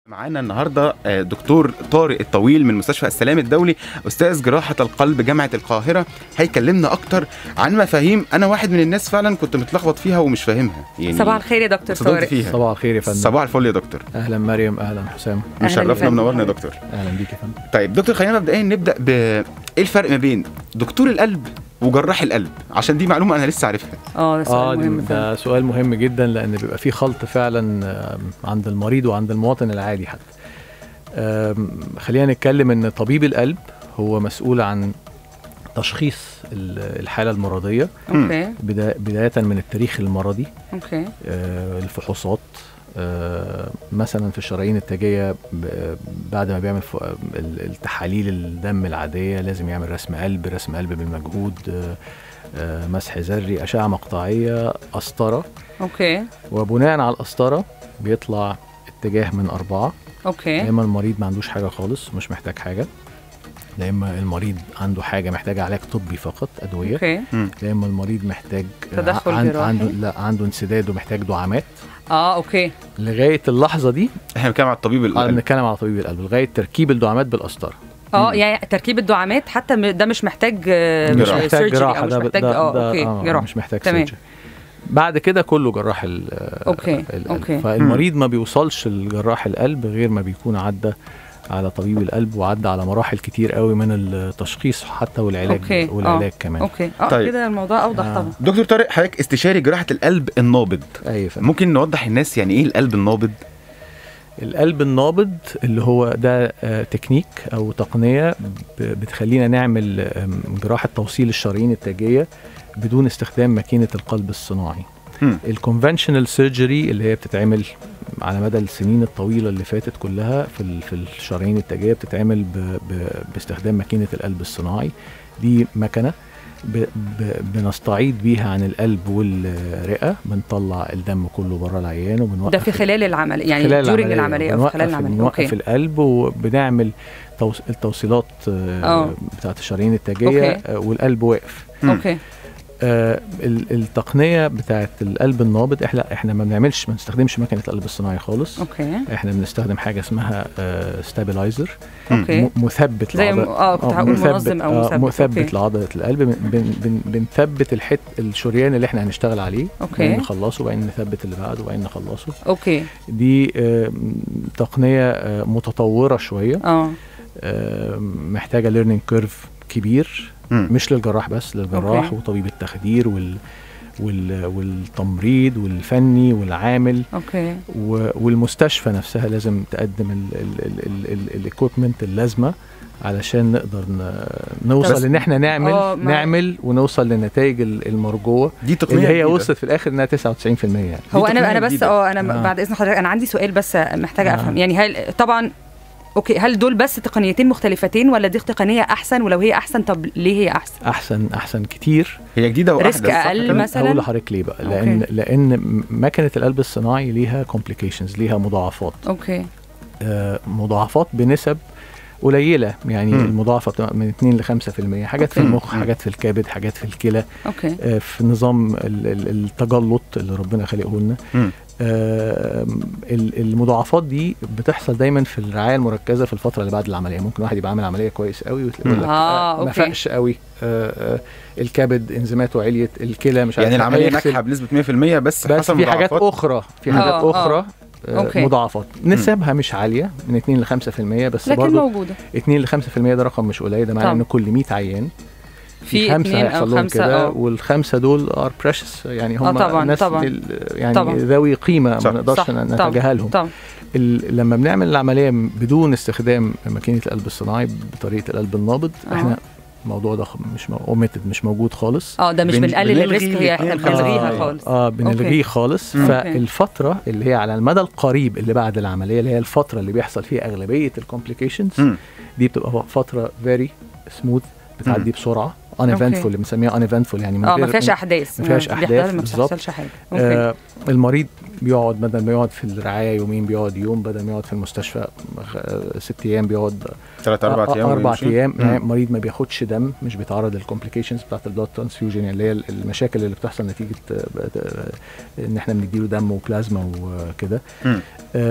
معانا النهارده آه، دكتور طارق الطويل من مستشفى السلام الدولي استاذ جراحه القلب جامعه القاهره هيكلمنا اكتر عن مفاهيم انا واحد من الناس فعلا كنت متلخبط فيها ومش فاهمها يعني صباح الخير يا دكتور اتصدمت طارق فيها صباح الخير يا فندم صباح الفل يا دكتور اهلا مريم اهلا حسام أهلاً مشرفنا بفندم. منورنا يا دكتور اهلا بيك يا فندم طيب دكتور خلينا مبدئيا نبدا ب ايه الفرق ما بين دكتور القلب وجراح القلب عشان دي معلومه انا لسه عارفها اه ده اه سؤال دي- مهم فعلا. ده سؤال مهم جدا لان بيبقى فيه خلط فعلا آم، عند المريض وعند المواطن العادي حتى آم، خلينا نتكلم ان طبيب القلب هو مسؤول عن تشخيص ال- الحاله المرضيه اوكي بدا- بدايه من التاريخ المرضي اوكي آه، الفحوصات آه، مثلا في الشرايين التاجيه ب- بعد ما بيعمل ف- ال- التحاليل الدم العاديه لازم يعمل رسم قلب رسم قلب بالمجهود آه، آه، مسح ذري اشعه مقطعيه قسطره اوكي وبناء على القسطره بيطلع اتجاه من اربعه يا اوكي اما المريض ما عندوش حاجه خالص مش محتاج حاجه يا اما المريض عنده حاجه محتاج علاج طبي فقط ادويه اوكي يا اما المريض محتاج تدخل عن- جراحي؟ عنده لا عنده انسداد ومحتاج دعامات اه اوكي لغايه اللحظه دي احنا بنتكلم على الطبيب آه، القلب بنتكلم على طبيب القلب لغايه تركيب الدعامات بالقسطره اه يعني تركيب الدعامات حتى م- ده مش محتاج آه، مش مش محتاج surgery جراحه أو مش ده محتاج ده- اه ده- اوكي آه، جراحه مش محتاج تمام. سيرجري بعد كده كله جراح ال- اوكي القلب اوكي فالمريض ما بيوصلش لجراح القلب غير ما بيكون عدى على طبيب القلب وعدى على مراحل كتير قوي من التشخيص حتى والعلاج اوكي والعلاج آه. كمان اوكي اه طيب. كده الموضوع اوضح آه. طبعا دكتور طارق حضرتك استشاري جراحه القلب النابض ايوه فندم. ممكن نوضح الناس يعني ايه القلب النابض القلب النابض اللي هو ده آه، تكنيك او تقنيه ب- بتخلينا نعمل آم، جراحه توصيل الشرايين التاجيه بدون استخدام ماكينه القلب الصناعي مم. الكونفنشنال سيرجري اللي هي بتتعمل على مدى السنين الطويله اللي فاتت كلها في ال- في الشرايين التاجيه بتتعمل ب ب باستخدام ماكينه القلب الصناعي دي مكنه ب ب بنستعيد بيها عن القلب والرئه بنطلع الدم كله بره العيان وبنوقف ده في خلال العمل يعني خلال during العمليه او في بنوقف- خلال العمليه بنوقف اوكي القلب وبنعمل توص... التوصيلات آه آه. بتاعت الشرايين التاجيه أوكي. آه والقلب واقف مم. اوكي آه ال- التقنيه بتاعت القلب النابض احنا احنا ما بنعملش ما بنستخدمش مكنه القلب الصناعي خالص اوكي احنا بنستخدم حاجه اسمها ستابلايزر اوكي مثبت زي م- لعضلة اه كنت هقول منظم او مثبت مثبت اوكي لعضله القلب بن بن بن بنثبت الحت الشريان اللي احنا هنشتغل عليه اوكي وبعدين نخلصه وبعدين نثبت اللي بعده وبعدين نخلصه اوكي دي آه، تقنيه آه، متطوره شويه اه آه، محتاجه ليرنينج كيرف كبير مم. مش للجراح بس للجراح أوكي. وطبيب التخدير وال وال والتمريض والفني والعامل اوكي و- والمستشفى نفسها لازم تقدم الاكويبمنت اللازمه علشان نقدر ن- نوصل بس- ان احنا نعمل آه، ما- نعمل ونوصل للنتائج ال- المرجوه دي تقنيه اللي هي جديدة. وصلت في الاخر انها 99% يعني هو دي انا تقنية انا بس جديدة. اه انا آه. بعد اذن حضرتك انا عندي سؤال بس محتاجه آه. افهم يعني هل طبعا اوكي هل دول بس تقنيتين مختلفتين ولا دي تقنيه احسن ولو هي احسن طب ليه هي احسن احسن احسن كتير هي جديده واحده ريسك أقل مثلاً؟ هقول لحضرتك ليه بقى لان أوكي. لان م- مكنه القلب الصناعي ليها كومبليكيشنز ليها مضاعفات اوكي آه مضاعفات بنسب قليله يعني مم. المضاعفه بتبقى من 2 ل 5% حاجات في أوكي. المخ مم. حاجات في الكبد حاجات في الكلى اوكي آه في نظام ال- ال- التجلط اللي ربنا خلقه لنا مم. آه ال- المضاعفات دي بتحصل دايما في الرعايه المركزه في الفتره اللي بعد العمليه ممكن واحد يبقى عامل عمليه كويس قوي ويقول لك آه، آه ما أوكي. فاقش قوي آه آه الكبد انزيماته عليت الكلى مش عارف يعني العمليه هيغسل. ناجحه بنسبه 100% بس, بس حصل في حاجات مضاعفات. اخرى في حاجات آه، آه. اخرى آه أوكي. مضاعفات نسبها مش عاليه من 2 ل 5% بس لكن برضه موجوده 2 ل 5% ده رقم مش قليل ده معناه طبعا. ان كل 100 عيان في خمسه اثنين هيحصل او لهم خمسه كده اه والخمسه دول ار بريشس يعني هم طبعاً، ناس طبعاً. ال- يعني طبعاً. ذوي قيمه صح، ما نقدرش صح، نتجاهلهم طبعا ال- لما بنعمل العمليه بدون استخدام ماكينه القلب الصناعي بطريقه القلب النابض أه. احنا الموضوع ده خ- مش اوميتد مش موجود خالص اه ده مش بن- بنقلل بنلغي الريسك هي الاتنين احنا خالص. بنلغيها آه، خالص اه بنلغيه أوكي. خالص مم. فالفتره اللي هي على المدى القريب اللي بعد العمليه اللي هي الفتره اللي بيحصل فيها اغلبيه الكومبليكيشنز مم. دي بتبقى فتره فيري سموث بتعدي بسرعه ان أوكي. ايفنتفول اللي بنسميها ان ايفنتفول يعني من اه غير ما فيهاش احداث ما فيهاش بيحصل- أحداث، ما بالظبط. بتحصلش حاجه اوكي آه المريض بيقعد بدل ما يقعد في الرعايه يومين بيقعد يوم بدل ما يقعد في المستشفى آه، ست ايام بيقعد ثلاث اربع آه، ايام اربع ويمشي. ايام مم. يعني مريض ما بياخدش دم مش بيتعرض للكومبليكيشنز بتاعت البلاد ترانسفيوجن يعني اللي هي المشاكل اللي بتحصل نتيجه آه، آه، ان احنا بنديله دم وبلازما وكده مم.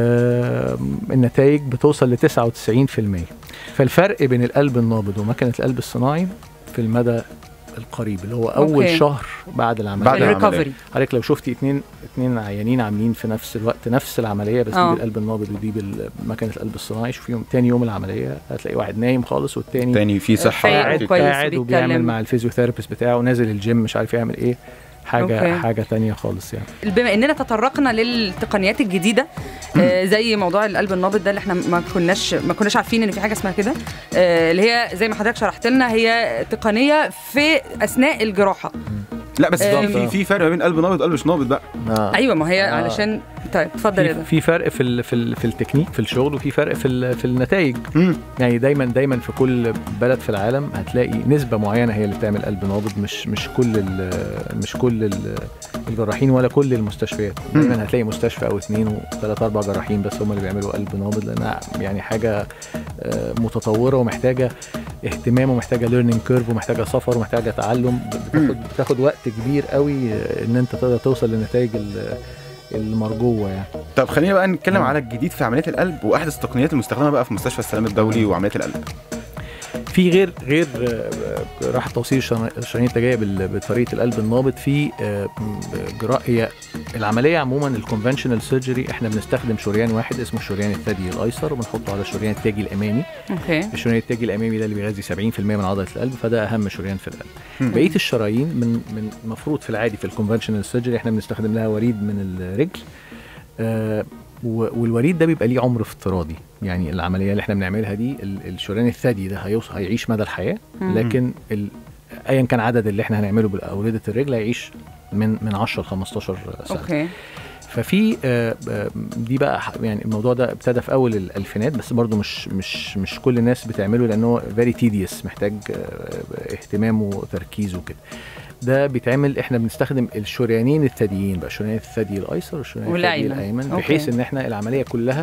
آه، النتائج بتوصل ل 99% فالفرق بين القلب النابض ومكنه القلب الصناعي في المدى القريب اللي هو اول أوكي. شهر بعد العمليه بعد العملية. الريكفري حضرتك لو شفتي اتنين اتنين عيانين عاملين في نفس الوقت نفس العمليه بس آه. دي بالقلب النابض ودي بمكنه القلب الصناعي شوفيهم تاني يوم العمليه هتلاقي واحد نايم خالص والتاني تاني في صحه فايق قاعد كويس قاعد وبيعمل وبيتكلم. مع الفيزيوثيرابيست بتاعه نازل الجيم مش عارف يعمل ايه حاجه أوكي. أوكي. حاجه تانية خالص يعني بما اننا تطرقنا للتقنيات الجديده آه زي موضوع القلب النابض ده اللي احنا ما كناش ما كناش عارفين ان في حاجه اسمها كده آه اللي هي زي ما حضرتك شرحت لنا هي تقنيه في اثناء الجراحه لا بس في آم. في في فرق ما بين قلب نابض وقلب مش نابض بقى آه. ايوه ما هي آه. علشان طيب اتفضل يا في, ده في فرق في ال في, ال في التكنيك في الشغل وفي فرق في ال في النتائج مم. يعني دايما دايما في كل بلد في العالم هتلاقي نسبه معينه هي اللي بتعمل قلب نابض مش مش كل ال مش كل ال الجراحين ولا كل المستشفيات مم. دايما هتلاقي مستشفى او اثنين وثلاث اربع جراحين بس هم اللي بيعملوا قلب نابض لانها يعني حاجه آه، متطوره ومحتاجه اهتمام ومحتاجه ليرنينج كيرف ومحتاجه سفر ومحتاجه تعلم بتاخد بتاخد وقت كبير قوي آه، ان انت تقدر توصل للنتائج ال- المرجوه يعني طب خلينا بقى نتكلم مم. على الجديد في عمليات القلب واحدث التقنيات المستخدمه بقى في مستشفى السلام الدولي وعمليات القلب في غير غير آه، آه، راحه توصيل الشرايين الشرايين التاجيه بال- بطريقه القلب النابض في آه، م- جراء هي العمليه عموما الكونفنشنال سيرجري احنا بنستخدم شريان واحد اسمه الشريان الثدي الايسر وبنحطه على الشريان التاجي الامامي اوكي الشريان التاجي الامامي ده اللي بيغذي 70% من عضله القلب فده اهم شريان في القلب مم. بقيه الشرايين من من المفروض في العادي في الكونفنشنال سيرجري احنا بنستخدم لها وريد من الرجل آه و- والوريد ده بيبقى ليه عمر افتراضي يعني العمليه اللي احنا بنعملها دي ال- الشريان الثدي ده هيوصل هيعيش مدى الحياه مم. لكن ال- ايا كان عدد اللي احنا هنعمله بالاورده الرجل هيعيش من من 10 ل 15 سنه اوكي ففي آه، آه، دي بقى ح- يعني الموضوع ده ابتدى في اول الالفينات بس برضو مش مش مش كل الناس بتعمله لانه فيري تيديوس محتاج آه، اهتمام وتركيز وكده ده بيتعمل احنا بنستخدم الشريانين الثديين بقى شريان الثدي الايسر والشريان الثدي والأيمن. الايمن أوكي. بحيث ان احنا العمليه كلها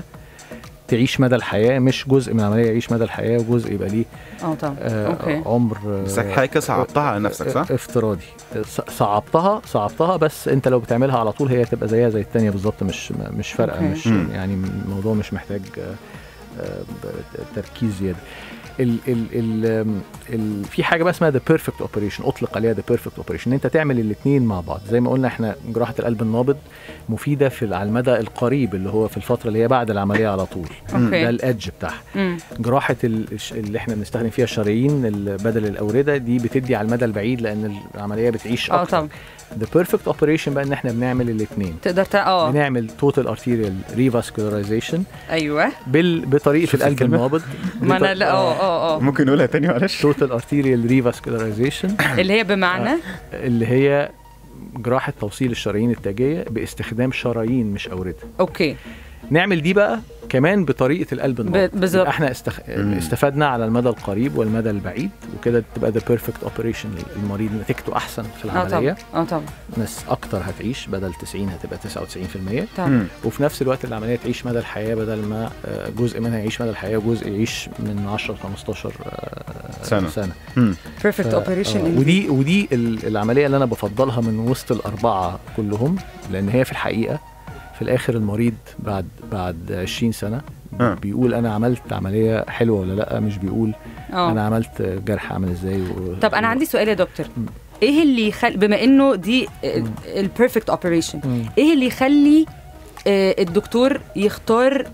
تعيش مدى الحياه مش جزء من العمليه يعيش مدى الحياه وجزء يبقى ليه اه طبعا آه اوكي عمر آه، بس حضرتك صعبتها على نفسك صح؟ افتراضي ص- صعبتها صعبتها بس انت لو بتعملها على طول هي تبقى زيها زي التانية بالظبط مش مش فارقه أوكي. مش مم. يعني الموضوع مش محتاج آه، آه، ب- تركيز زياده ال ال ال آم، ال في حاجه بقى اسمها ذا بيرفكت اوبريشن اطلق عليها ذا بيرفكت اوبريشن ان انت تعمل الاثنين مع بعض زي ما قلنا احنا جراحه القلب النابض مفيده في على المدى القريب اللي هو في الفتره اللي هي بعد العمليه على طول ده اوكي الادج بتاعها مم. جراحه ال- الش- اللي احنا بنستخدم فيها الشرايين ال- بدل الاورده دي بتدي على المدى البعيد لان العمليه بتعيش اه اكتر طبعا ذا بيرفكت اوبريشن بقى ان احنا بنعمل الاثنين تقدر تع... اه بنعمل توتال ارتيريال ريفاسكولاريزيشن ايوه بال بطريقه شفت القلب الكلمة؟ النابض ما انا لا اه اه اه ممكن نقولها تاني معلش توتال ارتيريال ريفاسكولاريزيشن اللي هي بمعنى اللي هي جراحه توصيل الشرايين التاجيه باستخدام شرايين مش اورده اوكي نعمل دي بقى كمان بطريقه القلب النابض بالظبط. يبقى احنا استخ... مم. استفدنا على المدى القريب والمدى البعيد وكده تبقى ذا بيرفكت اوبريشن للمريض نتيجته احسن في اه العمليه طبعا اه طبعا ناس اكتر هتعيش بدل 90 هتبقى 99% طبعا مم. وفي نفس الوقت العمليه تعيش مدى الحياه بدل ما آه، جزء منها يعيش مدى الحياه وجزء يعيش من 10 ل 15 آه، سنة. سنه مم. بيرفكت ف- اوبريشن آه، ودي ودي ال- العمليه اللي انا بفضلها من وسط الاربعه كلهم لان هي في الحقيقه في الاخر المريض بعد بعد 20 سنه آه. بيقول انا عملت عمليه حلوه ولا لا مش بيقول انا اه عملت جرح عامل ازاي و... طب انا عندي سؤال يا دكتور مم. ايه اللي يخلي بما انه دي البيرفكت اوبريشن مم. ايه اللي يخلي آه، الدكتور يختار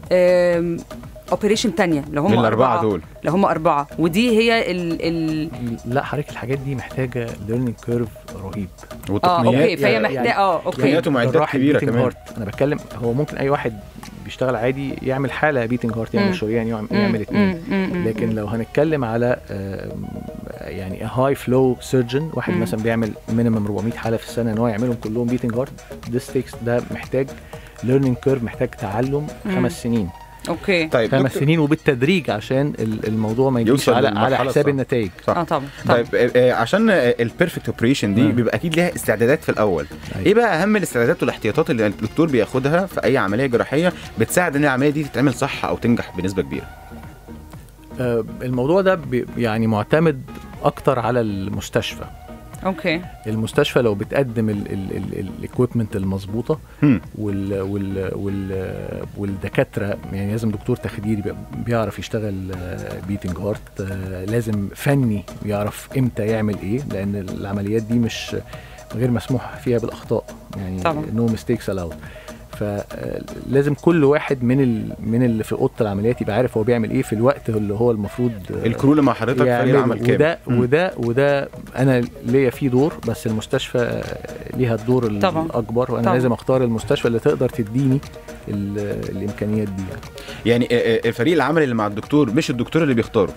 اوبريشن تانية لو هم من الاربعه أربعة دول لو هم أربعة ودي هي ال ال لا حضرتك الحاجات دي محتاجه ليرنينج كيرف رهيب اه والتقنيات اوكي فهي يعني- محتاجة اه اوكي تقنيات ومعدات جراح كبيره البيتنج كمان هارت انا بتكلم هو ممكن اي واحد بيشتغل عادي يعمل حاله بيتنج هارت يعمل مم. شريان يعمل, مم، يعمل اتنين مم، مم، مم، لكن مم. لو هنتكلم على آم، يعني هاي فلو سيرجن واحد مم. مثلا بيعمل مينيمم 400 حاله في السنه ان هو يعملهم كلهم بيتنج هارت this takes ده محتاج ليرنينج كيرف محتاج تعلم مم. خمس سنين اوكي طيب خمس دكتور- سنين وبالتدريج عشان ال- الموضوع ما يجيش يوصل على على للمرحلة حساب الصح. النتائج صح. اه طبعا طبعا طيب آه، آه، عشان البيرفكت اوبريشن دي مم. بيبقى اكيد ليها استعدادات في الاول أيوة. ايه بقى اهم الاستعدادات والاحتياطات اللي الدكتور بياخدها في اي عمليه جراحيه بتساعد ان العمليه دي تتعمل صح او تنجح بنسبه كبيره آه، الموضوع ده بي- يعني معتمد اكتر على المستشفى اوكي المستشفى لو بتقدم الاكويبمنت المظبوطه مم. وال وال وال والدكاتره يعني لازم دكتور تخديري بي- بيعرف يشتغل بيتنج هارت لازم فني يعرف امتى يعمل ايه لان العمليات دي مش غير مسموح فيها بالاخطاء يعني طبعا. نو ميستيكس الاود فلازم كل واحد من ال من اللي في اوضه العمليات يبقى عارف هو بيعمل ايه في الوقت اللي هو المفروض آه، الكرو اللي مع حضرتك فريق يعمله. العمل كامل وده مم. وده وده انا ليا فيه دور بس المستشفى ليها الدور ال- طبعا. الاكبر وانا طبعا. لازم اختار المستشفى اللي تقدر تديني ال- الامكانيات دي يعني. يعني آه، آه، الفريق العمل اللي مع الدكتور مش الدكتور اللي بيختاره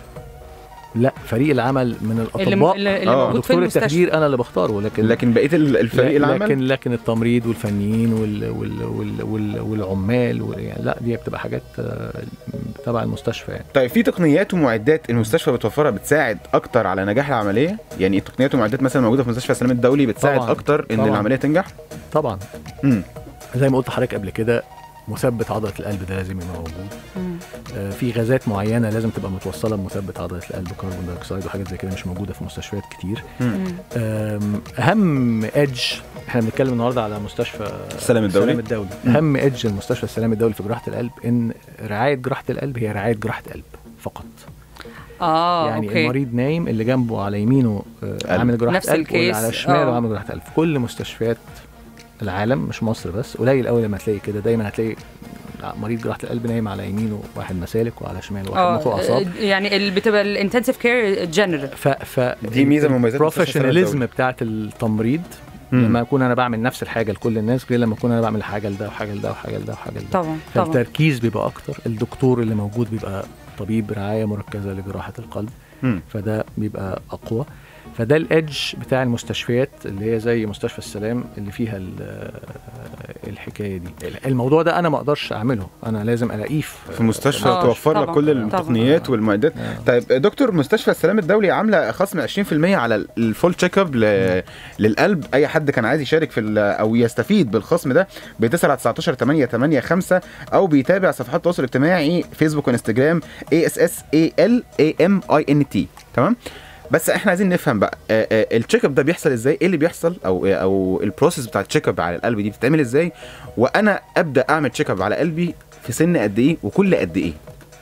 لا فريق العمل من اللي الاطباء اللي, اللي آه. موجود في دكتور المستشفى التخدير انا اللي بختاره لكن لكن بقيه ال- الفريق لا- العمل لكن لكن التمريض والفنيين وال وال وال وال والعمال وال يعني لا دي بتبقى حاجات آه، تبع المستشفى يعني طيب في تقنيات ومعدات المستشفى بتوفرها بتساعد اكتر على نجاح العمليه يعني التقنيات ومعدات مثلا موجوده في مستشفى السلام الدولي بتساعد طبعاً. اكتر ان طبعاً. العمليه تنجح طبعا امم زي ما قلت لحضرتك قبل كده مثبت عضله القلب ده لازم يبقى موجود مم. آه، في غازات معينه لازم تبقى متوصله بمثبت عضله القلب كربون دايوكسيد وحاجات زي كده مش موجوده في مستشفيات كتير مم. آم، اهم ايدج احنا بنتكلم النهارده على مستشفى السلام الدولي. السلام الدولي مم. اهم ايدج المستشفى السلام الدولي في جراحه القلب ان رعايه جراحه القلب هي رعايه جراحه قلب فقط اه يعني اوكي المريض نايم اللي جنبه على يمينه آه، عامل جراحه نفس قلب واللي الكيس، على شماله آه. عامل جراحه قلب في كل مستشفيات العالم مش مصر بس قليل قوي لما تلاقي كده دايما هتلاقي مريض جراحه القلب نايم على يمينه واحد مسالك وعلى شماله واحد مخ واعصاب اه يعني اللي بتبقى الانتنسيف كير جنرال ف ف دي ميزة من مميزات مستشفى السلام البروفيشناليزم الدولي. بتاعت التمريض مم. لما اكون انا بعمل نفس الحاجه لكل الناس غير لما اكون انا بعمل حاجه لده وحاجه لده وحاجه لده وحاجه لده طبعا طبعا فالتركيز بيبقى اكتر الدكتور اللي موجود بيبقى طبيب رعايه مركزه لجراحه القلب مم. فده بيبقى اقوى فده الادج بتاع المستشفيات اللي هي زي مستشفى السلام اللي فيها ال- الحكايه دي الموضوع ده انا ما اقدرش اعمله انا لازم الاقيه في مستشفى آه، توفر لك طبعاً، كل طبعاً. التقنيات والمعدات آه. طيب دكتور مستشفى السلام الدولي عامله خصم 20% على الفول تشيك اب ل- للقلب اي حد كان عايز يشارك في ال- او يستفيد بالخصم ده بيتصل على 19 8 8 5 او بيتابع صفحات التواصل الاجتماعي فيسبوك وانستجرام اي اس اس اي ال اي ام اي ان تي تمام بس احنا عايزين نفهم بقى آه، آه، التشيك اب ده بيحصل ازاي ايه اللي بيحصل او او البروسيس بتاع التشيك اب على القلب دي بتتعمل ازاي وانا ابدا اعمل تشيك اب على قلبي في سن قد ايه وكل قد ايه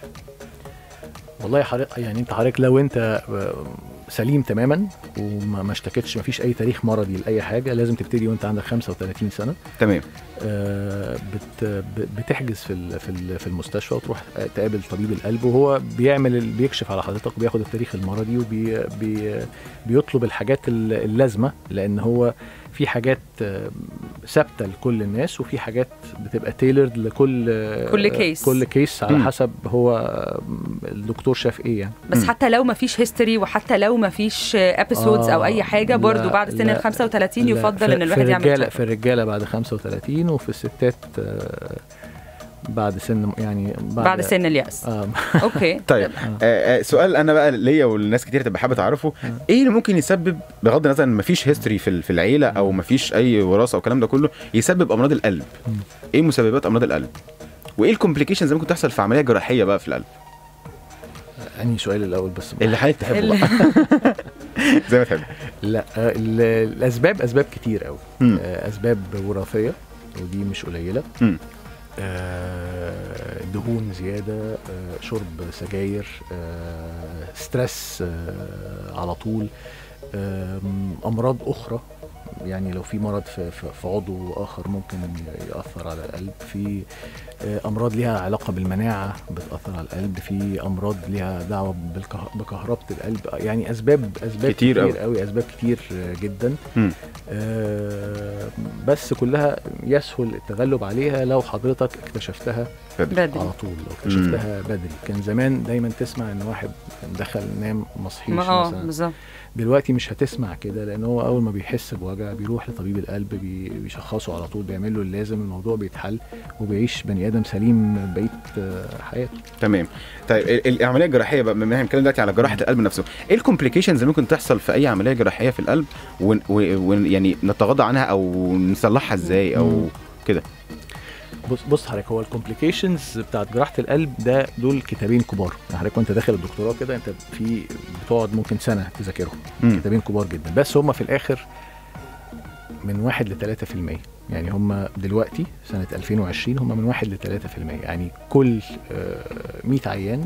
والله حضرتك يعني انت حضرتك لو انت آه، سليم تماما وما ما اشتكتش ما فيش اي تاريخ مرضي لاي حاجه لازم تبتدي وانت عندك 35 سنه تمام آه، بت ب- بتحجز في ال- في ال- في المستشفى وتروح تقابل طبيب القلب وهو بيعمل ال- بيكشف على حضرتك وبياخد التاريخ المرضي وبيطلب الحاجات ال- اللازمه لان هو في حاجات آه، ثابته لكل الناس وفي حاجات بتبقى تailored لكل آه، كل كيس. كل كيس على مم. حسب هو آه، الدكتور شاف ايه يعني بس مم. حتى لو ما فيش هيستوري وحتى لو ما فيش ابيسودز او اي حاجه لا، برضو بعد سن لا، ال 35 لا، يفضل في- ان الواحد في يعمل الرجاله check. في الرجاله بعد 35 وفي الستات آه، بعد سن يعني بعد, بعد سن اليأس آه اوكي طيب آه آه سؤال انا بقى ليا والناس كتير تبقى حابه تعرفه ايه اللي ممكن يسبب بغض النظر ان مفيش هيستوري في ال- في العيله او مفيش اي وراثه او الكلام ده كله يسبب امراض القلب مم. ايه مسببات امراض القلب وايه الكومبليكيشنز اللي ممكن تحصل في عمليه جراحيه بقى في القلب انهي سؤال الاول بس اللي حضرتك تحبه ال- بقى زي ما تحب لا آه، ال- الاسباب اسباب كتير قوي مم. آه، اسباب وراثيه ودي مش قليله مم. آه، دهون زياده آه، شرب سجاير آه، ستريس آه، على طول آم، امراض اخرى يعني لو في مرض في, في, في عضو اخر ممكن ياثر على القلب في آه، امراض ليها علاقه بالمناعه بتاثر على القلب في امراض ليها دعوه بالكه- بكهربه القلب يعني اسباب اسباب كتير كتير أوي. قوي اسباب كتير آه، جدا مم. آه، بس كلها يسهل التغلب عليها لو حضرتك اكتشفتها بدري. بدري على طول لو اكتشفتها بدري كان زمان دايما تسمع ان واحد دخل نام ما صحيش ما- اه مثلا بالظبط دلوقتي مش هتسمع كده لان هو اول ما بيحس بوجع بيروح لطبيب القلب بي- بيشخصه على طول بيعمل له اللازم الموضوع بيتحل وبيعيش بني ادم سليم بقيه آه، حياته تمام طيب ال- العمليه الجراحيه بقى بما إن احنا بنتكلم دلوقتي على جراحه القلب نفسه ايه الكومبليكيشنز اللي ممكن تحصل في اي عمليه جراحيه في القلب ويعني نتغاضى عنها او نصلحها ازاي او مم. كده بص بص حضرتك هو الكومبليكيشنز بتاعت جراحه القلب ده دول كتابين كبار يعني حضرتك وانت داخل الدكتوراه كده انت في بتقعد ممكن سنه تذاكرهم مم. كتابين كبار جدا بس هم في الاخر من 1 ل 3% يعني هم دلوقتي سنه 2020 هم من 1 ل 3% يعني كل آه، 100 عيان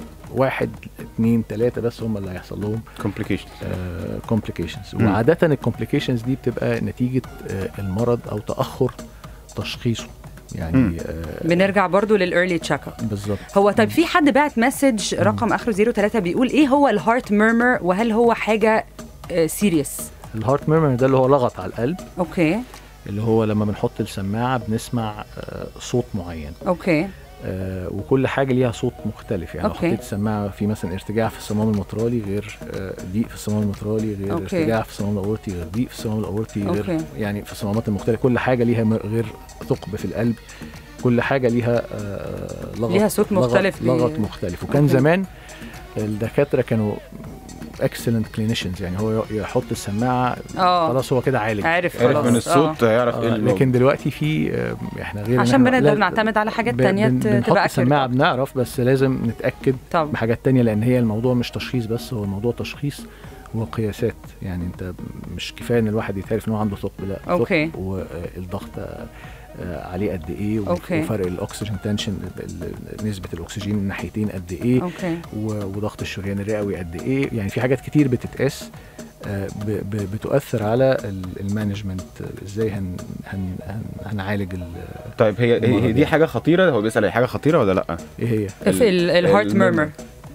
واحد اثنين ثلاثة بس هم اللي هيحصل لهم كومبليكيشن كومبليكيشنز مم. وعادة الكومبليكيشنز دي بتبقى نتيجة آه، المرض أو تأخر تشخيصه مم. يعني آه، بنرجع برضو للايرلي تشيك اب بالظبط هو طيب في حد بعت مسج رقم اخره 03 بيقول ايه هو الهارت ميرمر وهل هو حاجه سيريس الهارت ميرمر ده اللي هو لغط على القلب اوكي اللي هو لما بنحط السماعة بنسمع آه، صوت معين اوكي آه، وكل حاجة ليها صوت مختلف يعني لو أوكي. حطيت سماعة في مثلا ارتجاع في الصمام المطرالي غير آه، ضيق في الصمام المطرالي غير أوكي. ارتجاع في الصمام الأورطي غير ضيق في الصمام الأورطي غير أوكي. يعني في الصمامات المختلفة كل حاجة ليها م- غير ثقب في القلب كل حاجة ليها آه، لغط ليها صوت لغط- مختلف بي- لغط مختلف وكان أوكي. زمان الدكاترة كانوا اكسلنت كلينيشنز يعني هو يحط السماعة اه خلاص هو كده عالج عارف عرف خلاص من آه. الصوت هيعرف ايه آه اللي لكن دلوقتي في آه، احنا غير إن عشان إحنا بنقدر لاز- نعتمد على حاجات ب- تانية بن- ت- بنحط تبقى السماعه accurate. بنعرف بس لازم نتاكد طب بحاجات تانية لان هي الموضوع مش تشخيص بس هو الموضوع تشخيص وقياسات يعني انت مش كفايه ان الواحد يتعرف ان هو عنده ثقب لا ثقب أوكي. والضغط آه، آه، عليه قد ايه و- أوكي. وفرق الاكسجين تنشن نسبه الاكسجين من ناحيتين قد ايه اوكي و- وضغط الشريان الرئوي قد ايه يعني في حاجات كتير بتتقاس آه، ب- ب- بتؤثر على ال- المانجمنت آه، ازاي هن هن هن هنعالج ال- طيب هي هي- هي دي المرض. حاجه خطيره هو بيسال هي حاجه خطيره ولا لا ايه هي في الهارت الميرمر. ميرمر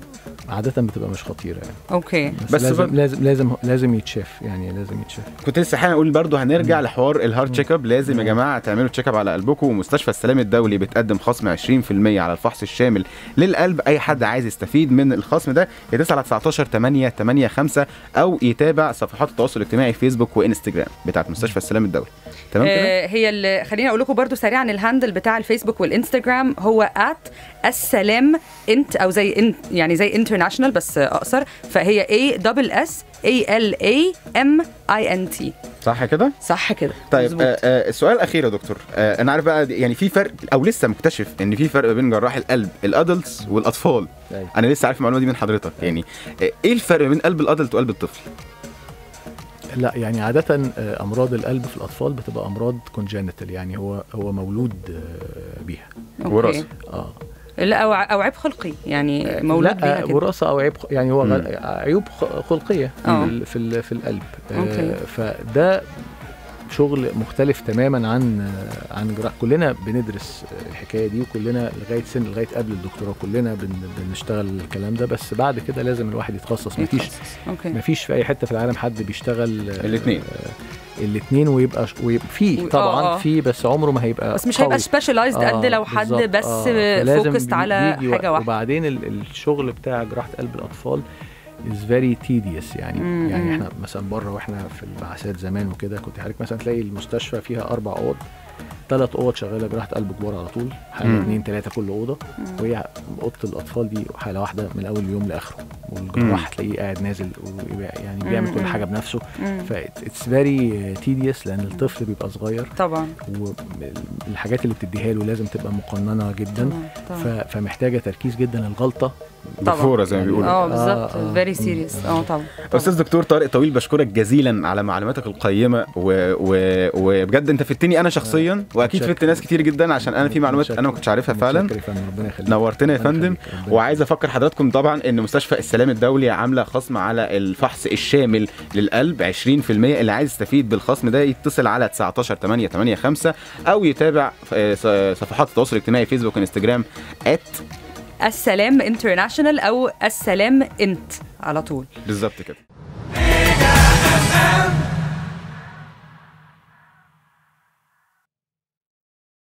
عاده بتبقى مش خطيره يعني اوكي بس, بس لازم, ب- لازم لازم لازم يتشاف يعني لازم يتشاف كنت لسه حالا اقول برضو هنرجع لحوار الهارت تشيك اب لازم يا جماعه تعملوا تشيك اب على قلبكم ومستشفى السلام الدولي بتقدم خصم 20% على الفحص الشامل للقلب اي حد عايز يستفيد من الخصم ده يتصل على 19 8 8 5 او يتابع صفحات التواصل الاجتماعي فيسبوك وانستجرام بتاعت مستشفى السلام الدولي تمام كده آه هي اللي خليني اقول لكم برضو سريعا الهاندل بتاع الفيسبوك والانستجرام هو ات السلام انت او زي انت يعني زي انترناشونال بس اقصر فهي اي دبل اس اي ال اي ام اي ان تي صح كده صح كده طيب مظبوط. آه آه السؤال الاخير يا دكتور آه انا عارف بقى يعني في فرق او لسه مكتشف ان في فرق بين جراح القلب الادلتس والاطفال أيوة. انا لسه عارف المعلومه دي من حضرتك يعني آه ايه الفرق بين قلب الادلت وقلب الطفل لا يعني عاده آه، امراض القلب في الاطفال بتبقى امراض كونجنتال يعني هو هو مولود آه، بيها أوكي. وراثة. اه لا او ع- او عيب خلقي يعني مولود بيها لا كده وراثه او عيب خ- يعني هو مم. غ- عيوب خ- خلقيه في آه. ال- في ال- في القلب أوكي. آه، فده شغل مختلف تماما عن آه، عن جراح كلنا بندرس آه، الحكايه دي وكلنا لغايه سن لغايه قبل الدكتوراه كلنا بن بنشتغل الكلام ده بس بعد كده لازم الواحد يتخصص مفيش يتخصص. اوكي مفيش في اي حته في العالم حد بيشتغل آه، الاتنين. آه، الاثنين ويبقى ويبقى في و- طبعا آه، آه. في بس عمره ما هيبقى بس مش قوي. هيبقى سبيشاليزد قد لو حد بالظبط، بس فلازم فوكست بي- على بيجي حاجه وقت. واحده وبعدين ال- الشغل بتاع جراحه قلب الاطفال is very tedious يعني مم، يعني مم. احنا مثلا بره واحنا في البعثات زمان وكده كنت حضرتك مثلا تلاقي المستشفى فيها اربع اوض ثلاث اوض شغاله جراحه قلب كبار على طول حاله مم. اثنين ثلاثه كل اوضه وهي اوضه الاطفال دي حاله واحده من اول اليوم لاخره والجراح تلاقيه قاعد نازل ويبقى- يعني بيعمل كل مم. حاجه بنفسه مم. ف اتس فيري تيديوس لان الطفل بيبقى صغير طبعا والحاجات اللي بتديها له لازم تبقى مقننه جدا طبعا ف... طبعا فمحتاجه تركيز جدا الغلطه طبعا. بفوره زي ما بيقولوا اه آه، بالظبط آه. فيري سيريس اه طبعا استاذ دكتور طارق طويل بشكرك جزيلا على معلوماتك القيمه و... و... وبجد انت فدتني انا شخصيا واكيد متشكر. فدت ناس كتير جدا عشان انا في معلومات انا ما كنتش عارفها فعلا متشكر يا فندم، ربنا يخليك نورتنا يا ربنا فندم يخليك، ربنا وعايز افكر حضراتكم طبعا ان مستشفى السلام الدولي عامله خصم على الفحص الشامل للقلب 20% اللي عايز يستفيد بالخصم ده يتصل على 19 8 8 5 او يتابع آه، ص- صفحات التواصل الاجتماعي فيسبوك وانستجرام ات السلام انترناشونال او السلام انت على طول بالظبط كده